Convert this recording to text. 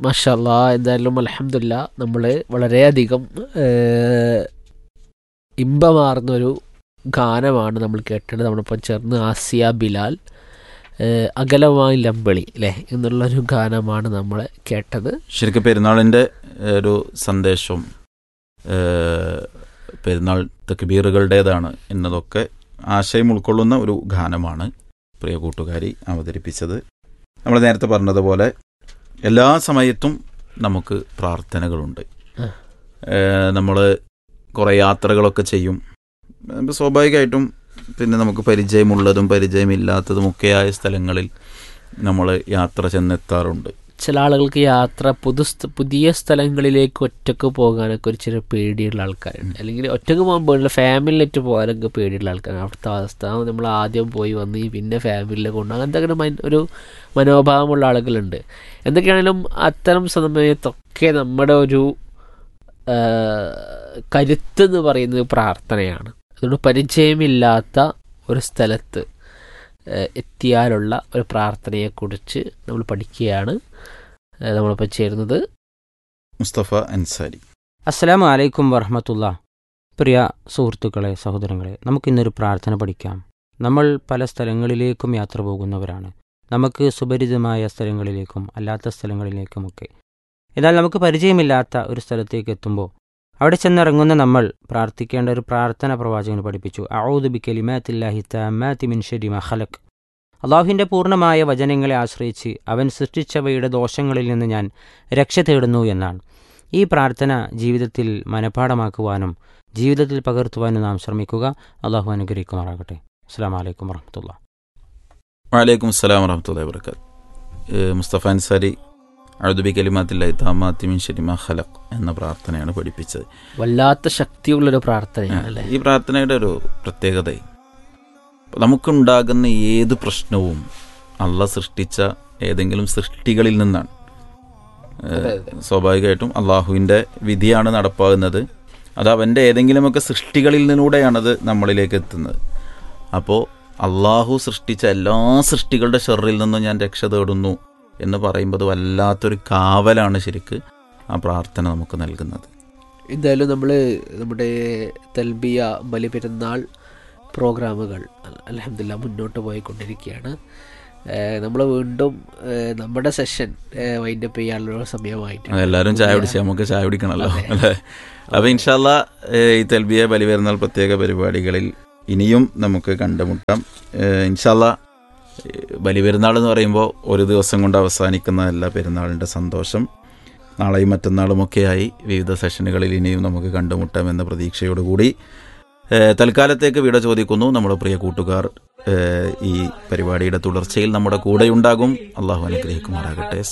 മഷല്ല എന്തായാലും അലഹമില്ല നമ്മൾ വളരെയധികം ഏഹ്, ഇമ്പമാർന്നൊരു ഗാനമാണ് നമ്മൾ കേട്ടത് നമ്മളിപ്പം ചേർന്ന് ആസിയ ബിലാൽ ഏഹ്, അകലമായി ലമ്പളി അല്ലേ എന്നുള്ളൊരു ഗാനമാണ് നമ്മൾ കേട്ടത് ശരിക്കും പെരുന്നാളിൻ്റെ ഏഹ്, ഒരു സന്ദേശം ഏഹ്, പെരുന്നാൾ തക്ബീറുകളുടേതാണ് എന്നതൊക്കെ ആശയം ഉൾക്കൊള്ളുന്ന ഒരു ഗാനമാണ് പ്രിയ കൂട്ടുകാരി അവതരിപ്പിച്ചത് നമ്മൾ നേരത്തെ പറഞ്ഞതുപോലെ എല്ലാ സമയത്തും നമുക്ക് പ്രാർത്ഥനകളുണ്ട് ആ. നമ്മൾ കുറേ യാത്രകളൊക്കെ ചെയ്യും അപ്പോൾ സ്വാഭാവികമായിട്ടും പിന്നെ നമുക്ക് പരിചയമുള്ളതും പരിചയമില്ലാത്തതുമൊക്കെയായ സ്ഥലങ്ങളിൽ നമ്മൾ യാത്ര ചെന്നെത്താറുണ്ട് ചില ആളുകൾക്ക് യാത്ര പുതു സ്ഥ- പുതിയ സ്ഥലങ്ങളിലേക്ക് ഒറ്റക്ക് പോകാനൊക്കെ ഒരു ചെറിയ പേടിയുള്ള ആൾക്കാരുണ്ട് അല്ലെങ്കിൽ ഒറ്റക്ക് പോകാൻ പേടില്ല ഫാമിലിയായിട്ട് പോകാനൊക്കെ പേടിയുള്ള ആൾക്കാരാണ് അവിടുത്തെ അവസ്ഥ നമ്മൾ ആദ്യം പോയി വന്ന് ഈ പിന്നെ ഫാമിലിയെ കൊണ്ട് അങ്ങനത്തെ അങ്ങനെ മൈൻ- ഒരു മനോഭാവമുള്ള ആളുകളുണ്ട് എന്തൊക്കെയാണെങ്കിലും അത്തരം സമയത്തൊക്കെ നമ്മുടെ ഒരു ആ, കരുത്ത് എന്ന് പറയുന്നത് പ്രാർത്ഥനയാണ് അതുകൊണ്ട് പരിചയമില്ലാത്ത ഒരു സ്ഥലത്ത് ആ, എത്തിയാലുള്ള ഒരു പ്രാർത്ഥനയെക്കുറിച്ച് നമ്മൾ പഠിക്കുകയാണ് ആ, നമ്മളിപ്പോൾ ചേരുന്നത് മുസ്തഫ അൻസാരി അസ്സലാമു അലൈക്കും വറഹമത്തുള്ള പ്രിയ സുഹൃത്തുക്കളെ സഹോദരങ്ങളെ നമുക്കിന്നൊരു പ്രാർത്ഥന പഠിക്കാം നമ്മൾ പല സ്ഥലങ്ങളിലേക്കും യാത്ര പോകുന്നവരാണ് നമുക്ക് സുപരിചിതമായ സ്ഥലങ്ങളിലേക്കും അല്ലാത്ത സ്ഥലങ്ങളിലേക്കുമൊക്കെ എന്നാൽ നമുക്ക് പരിചയമില്ലാത്ത ഒരു സ്ഥലത്തേക്ക് എത്തുമ്പോൾ അവിടെ ചെന്നിറങ്ങുന്ന നമ്മൾ പ്രാർത്ഥിക്കേണ്ട ഒരു പ്രാർത്ഥന പ്രവാചകന് പഠിപ്പിച്ചു ഔദു ബി കലിമാത്തില്ലാഹി തമാതി മിൻ ഷരി മാ ഖലഖ് അള്ളാഹുവിൻ്റെ പൂർണ്ണമായ വചനങ്ങളെ ആശ്രയിച്ച് അവൻ സൃഷ്ടിച്ചവയുടെ ദോഷങ്ങളിൽ നിന്ന് ഞാൻ രക്ഷ തേടുന്നു എന്നാണ് ഈ പ്രാർത്ഥന ജീവിതത്തിൽ മനഃപ്പാടമാക്കുവാനും ജീവിതത്തിൽ പകർത്തുവാനും നാം ശ്രമിക്കുക അള്ളാഹു അനുഗ്രഹിക്കുമാറാകട്ടെ അസ്സാം വലൈക്കും വർഹമത്തുള്ള വലൈക്കും അസ്സലാം വറഹമത്തുള്ള വർക്കാത്ത് മുസ്തഫ അൻസാരി അഴുദുബി കലിമാത്തില്ല താമാത്തിമിൻ ഷരിമ ഖലഖ് എന്ന പ്രാർത്ഥനയാണ് പഠിപ്പിച്ചത് വല്ലാത്ത ശക്തിയുള്ളൊരു പ്രാർത്ഥനയാണ് അല്ലേ ഈ പ്രാർത്ഥനയുടെ ഒരു പ്രത്യേകത നമുക്കുണ്ടാകുന്ന ഏത് പ്രശ്നവും അള്ള സൃഷ്ടിച്ച ഏതെങ്കിലും സൃഷ്ടികളിൽ നിന്നാണ് ഏഹ്, സ്വാഭാവികമായിട്ടും അള്ളാഹുവിൻ്റെ വിധിയാണ് നടപ്പാകുന്നത് അത് അവൻ്റെ ഏതെങ്കിലുമൊക്കെ സൃഷ്ടികളിൽ നിന്നൂടെയാണത് നമ്മളിലേക്ക് എത്തുന്നത് അപ്പോൾ അള്ളാഹു സൃഷ്ടിച്ച എല്ലാ സൃഷ്ടികളുടെ ഷെറിൽ നിന്നും ഞാൻ രക്ഷ തേടുന്നു എന്ന് പറയുമ്പോൾ അത് വല്ലാത്തൊരു കാവലാണ് ശരിക്ക് ആ പ്രാർത്ഥന നമുക്ക് നൽകുന്നത് എന്തായാലും നമ്മൾ നമ്മുടെ തൽബിയ ബലിപെരുന്നാൾ പ്രോഗ്രാമുകൾ അലഹമില്ല മുന്നോട്ട് പോയിക്കൊണ്ടിരിക്കുകയാണ് നമ്മൾ വീണ്ടും ഏഹ്, നമ്മുടെ സെഷൻ വൈൻഡപ്പ് ചെയ്യാനുള്ള സമയമായിട്ട് എല്ലാവരും ചായ കുടിച്ച് നമുക്ക് ചായ കുടിക്കണമല്ലോ അല്ലേ അപ്പൊ ഇൻഷാല്ല ഈ തെൽബിയ ബലിപെരുന്നാൾ പ്രത്യേക പരിപാടികളിൽ ഇനിയും നമുക്ക് കണ്ടുമുട്ടാം ഏഹ് ഇൻഷാല്ല ഏഹ് ബലിപെരുന്നാൾ എന്ന് പറയുമ്പോൾ ഒരു ദിവസം കൊണ്ട് അവസാനിക്കുന്നതല്ല പെരുന്നാളിൻ്റെ സന്തോഷം നാളെയും മറ്റന്നാളുമൊക്കെയായി വിവിധ സെഷനുകളിൽ ഇനിയും നമുക്ക് കണ്ടുമുട്ടാം എന്ന പ്രതീക്ഷയോടുകൂടി ഏഹ് തൽക്കാലത്തേക്ക് വിട ചോദിക്കുന്നു നമ്മുടെ പ്രിയ കൂട്ടുകാർ ഏഹ് ഈ പരിപാടിയുടെ തുടർച്ചയിൽ നമ്മുടെ കൂടെയുണ്ടാകും അള്ളാഹു അനുഗ്രഹിക്കുമാറാകട്ടെ